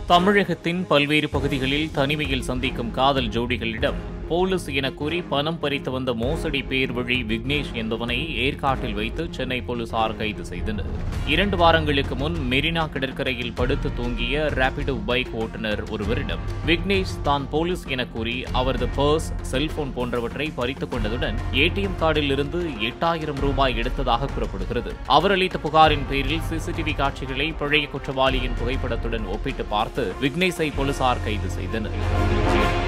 தமிழகத்தின் பல்வேறு பகுதிகளில் தனிமையில் சந்திக்கும் காதல் ஜோடிகளிடம் போலீஸ் என கூறி பணம் பறித்து வந்த மோசடி பேர் வழி விக்னேஷ் என்பவனை ஏற்காட்டில் வைத்து சென்னை போலீசார் கைது செய்தனர் இரண்டு வாரங்களுக்கு முன் மெரினா கடற்கரையில் படுத்து தூங்கிய ரேபிடோ பைக் ஓட்டுநர் ஒருவரிடம் விக்னேஷ் தான் போலீஸ் என கூறி அவரது பர்ஸ் செல்போன் போன்றவற்றை பறித்துக் கொண்டதுடன் ஏடிஎம் கார்டில் இருந்து எட்டாயிரம் ரூபாய் எடுத்ததாக கூறப்படுகிறது அவர் அளித்த புகாரின் பேரில் சிசிடிவி காட்சிகளை பழைய குற்றவாளியின் புகைப்படத்துடன் ஒப்பிட்டு பார்த்து விக்னேஷை போலீசார் கைது செய்தனர்